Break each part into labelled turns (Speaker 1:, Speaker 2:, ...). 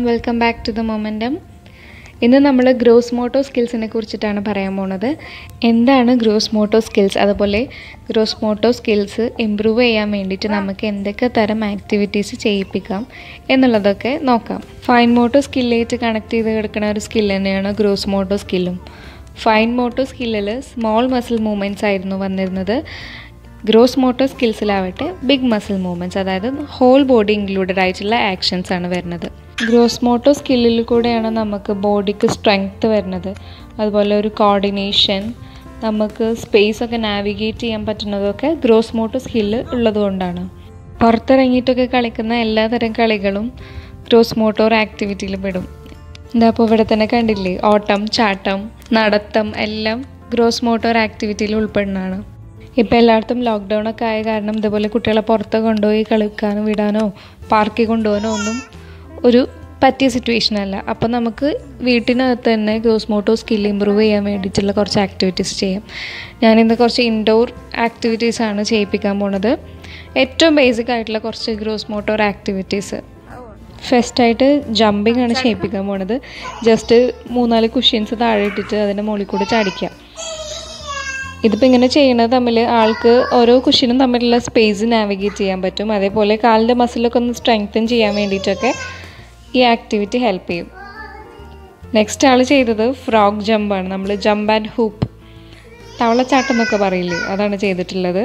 Speaker 1: welcome back to the momentum ഇന്ന് നമ്മൾ gross motor സ്കിൽസിനെ കുറിച്ചിട്ടാണ് പറയാൻ പോണത് എന്താണ് ഗ്രോസ് മോട്ടോ സ്കിൽസ് അതുപോലെ ഗ്രോസ് മോട്ടോ സ്കിൽസ് ഇമ്പ്രൂവ് ചെയ്യാൻ വേണ്ടിയിട്ട് നമുക്ക് എന്തൊക്കെ തരം ആക്ടിവിറ്റീസ് ചെയ്യിപ്പിക്കാം എന്നുള്ളതൊക്കെ നോക്കാം ഫൈൻ മോട്ടോ സ്കില്ലായിട്ട് കണക്ട് ചെയ്ത് കിടക്കുന്ന ഒരു സ്കിൽ തന്നെയാണ് ഗ്രോസ് മോട്ടോ സ്കില്ലും ഫൈൻ മോട്ടോ സ്കില്ലിൽ സ്മോൾ മസിൽ മൂവ്മെൻറ്റ്സ് ആയിരുന്നു വന്നിരുന്നത് ഗ്രോസ് മോട്ടോ സ്കിൽസിലാവട്ടെ ബിഗ് മസിൽ മൂവ്മെൻറ്റ്സ് അതായത് ഹോൾ ബോഡി ഇൻക്ലൂഡഡ് ആയിട്ടുള്ള ആക്ഷൻസ് ആണ് വരുന്നത് ഗ്രോസ് മോട്ടോ സ്കില്ലിൽ കൂടെയാണ് നമുക്ക് ബോഡിക്ക് സ്ട്രെങ്ത് വരുന്നത് അതുപോലെ ഒരു കോർഡിനേഷൻ നമുക്ക് സ്പേസ് ഒക്കെ നാവിഗേറ്റ് ചെയ്യാൻ പറ്റുന്നതൊക്കെ ഗ്രോസ് മോട്ടോ സ്കില്ല് ഉള്ളതുകൊണ്ടാണ് പുറത്തിറങ്ങിയിട്ടൊക്കെ കളിക്കുന്ന എല്ലാതരം കളികളും ഗ്രോസ് മോട്ടോർ ആക്ടിവിറ്റിയിൽ പെടും എന്താ അപ്പോൾ ഇവിടെ തന്നെ കണ്ടില്ലേ ഓട്ടം ചാട്ടം നടത്തം എല്ലാം ഗ്രോസ് മോട്ടോർ ആക്ടിവിറ്റിയിൽ ഉൾപ്പെടുന്നതാണ് ഇപ്പോൾ എല്ലായിടത്തും ലോക്ക്ഡൗൺ ഒക്കെ ആയ കാരണം ഇതുപോലെ കുട്ടികളെ പുറത്ത് കൊണ്ടുപോയി കളിക്കാനോ വിടാനോ പാർക്കിൽ കൊണ്ടുപോകാനോ ഒന്നും ഒരു പറ്റിയ സിറ്റുവേഷൻ അല്ല അപ്പോൾ നമുക്ക് വീട്ടിനകത്ത് തന്നെ ഗ്രോസ് മോട്ടോ സ്കിൽ ഇമ്പ്രൂവ് ചെയ്യാൻ വേണ്ടിയിട്ടുള്ള കുറച്ച് ആക്ടിവിറ്റീസ് ചെയ്യാം ഞാനിന്ന് കുറച്ച് ഇൻഡോർ ആക്ടിവിറ്റീസ് ആണ് ചെയ്യിപ്പിക്കാൻ പോണത് ഏറ്റവും ബേസിക് ആയിട്ടുള്ള കുറച്ച് ഗ്രോസ് മോട്ടോർ ആക്ടിവിറ്റീസ് ഫസ്റ്റായിട്ട് ജമ്പിങ് ആണ് ചെയ്യിപ്പിക്കാൻ പോണത് ജസ്റ്റ് മൂന്നാല് കുഷ്യൻസ് താഴെ ഇട്ടിട്ട് അതിൻ്റെ മുകളിൽ കൂടെ ചാടിക്കുക ഇതിപ്പോൾ ഇങ്ങനെ ചെയ്യുന്നത് തമ്മിൽ ആൾക്ക് ഓരോ കുഷ്യനും തമ്മിലുള്ള സ്പേസ് നാവിഗേറ്റ് ചെയ്യാൻ പറ്റും അതേപോലെ കാലിൻ്റെ മസിലൊക്കെ ഒന്ന് സ്ട്രെങ്തൻ ചെയ്യാൻ വേണ്ടിയിട്ടൊക്കെ ഈ ആക്ടിവിറ്റി ഹെൽപ്പ് ചെയ്യും നെക്സ്റ്റ് ആൾ ചെയ്തത് ഫ്രോഗ് ജമ്പാണ് നമ്മൾ ജമ്പ് ആൻഡ് ഹൂപ്പ് തവളച്ചാട്ടം എന്നൊക്കെ പറയില്ലേ അതാണ് ചെയ്തിട്ടുള്ളത്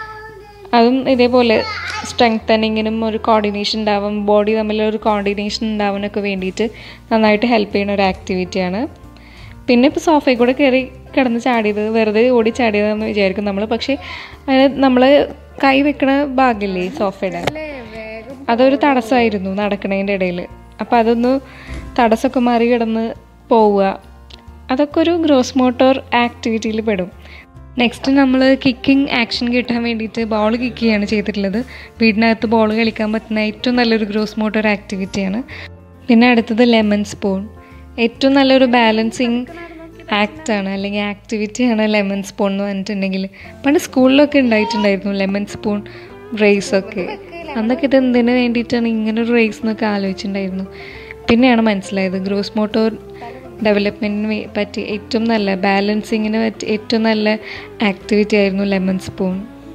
Speaker 1: അതും ഇതേപോലെ സ്ട്രെങ്തനിങ്ങിനും ഒരു കോർഡിനേഷൻ ഉണ്ടാവും ബോഡി തമ്മിലൊരു കോർഡിനേഷൻ ഉണ്ടാവാനൊക്കെ വേണ്ടിയിട്ട് നന്നായിട്ട് ഹെൽപ്പ് ചെയ്യുന്ന ഒരു ആക്ടിവിറ്റിയാണ് പിന്നെ ഇപ്പോൾ സോഫയിൽ കൂടെ കയറി കിടന്ന് ചാടിയത് വെറുതെ ഓടി ചാടിയതെന്ന് വിചാരിക്കും നമ്മൾ പക്ഷേ അതിന് നമ്മൾ കൈ വെക്കണ ഭാഗമില്ലേ സോഫയുടെ അതൊരു തടസ്സമായിരുന്നു നടക്കണതിൻ്റെ ഇടയിൽ അപ്പോൾ അതൊന്ന് തടസ്സമൊക്കെ മാറി കിടന്ന് പോവുക അതൊക്കെ ഒരു ഗ്രോസ് മോട്ടോർ ആക്ടിവിറ്റിയിൽ പെടും നെക്സ്റ്റ് നമ്മൾ കിക്കിംഗ് ആക്ഷൻ കിട്ടാൻ വേണ്ടിയിട്ട് ബോൾ കിക്ക് ചെയ്യാണ് ചെയ്തിട്ടുള്ളത് വീടിനകത്ത് ബോൾ കളിക്കാൻ പറ്റുന്ന ഏറ്റവും നല്ലൊരു ഗ്രോസ് മോട്ടോർ ആക്ടിവിറ്റിയാണ് പിന്നെ അടുത്തത് ലെമൺ സ്പൂൺ ഏറ്റവും നല്ലൊരു ബാലൻസിങ് ആക്റ്റാണ് അല്ലെങ്കിൽ ആക്ടിവിറ്റിയാണ് ലെമൺ സ്പൂൺ എന്ന് പറഞ്ഞിട്ടുണ്ടെങ്കിൽ പണ്ട് സ്കൂളിലൊക്കെ ഉണ്ടായിട്ടുണ്ടായിരുന്നു ലെമൺ സ്പൂൺ റേസൊക്കെ അന്നൊക്കെ ഇത് എന്തിനു വേണ്ടിയിട്ടാണ് ഇങ്ങനൊരു റേസ് എന്നൊക്കെ ആലോചിച്ചിട്ടുണ്ടായിരുന്നു പിന്നെയാണ് മനസ്സിലായത് ഗ്രോസ് മോട്ടോർ ഡെവലപ്മെൻറ്റിന് പറ്റി ഏറ്റവും നല്ല ബാലൻസിങ്ങിന് പറ്റി ഏറ്റവും നല്ല ആക്ടിവിറ്റി ആയിരുന്നു ലെമൺ സ്പൂൺ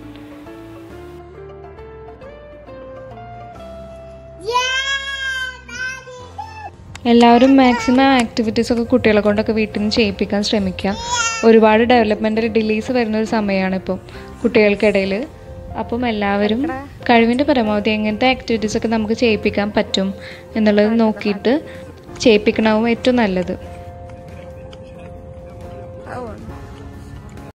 Speaker 1: എല്ലാവരും മാക്സിമം ആക്ടിവിറ്റീസ് ഒക്കെ കുട്ടികളെ കൊണ്ടൊക്കെ വീട്ടിൽ നിന്ന് ചെയ്യിപ്പിക്കാൻ ശ്രമിക്കുക ഒരുപാട് ഡെവലപ്മെൻ്റൽ ഡിലീസ് വരുന്ന ഒരു സമയമാണ് ഇപ്പം കുട്ടികൾക്കിടയിൽ അപ്പം എല്ലാവരും കഴിവിൻ്റെ പരമാവധി എങ്ങനത്തെ ആക്ടിവിറ്റീസ് ഒക്കെ നമുക്ക് ചെയ്യിപ്പിക്കാൻ പറ്റും എന്നുള്ളത് നോക്കിയിട്ട് ചെയ്യിപ്പിക്കണവും ഏറ്റവും നല്ലത്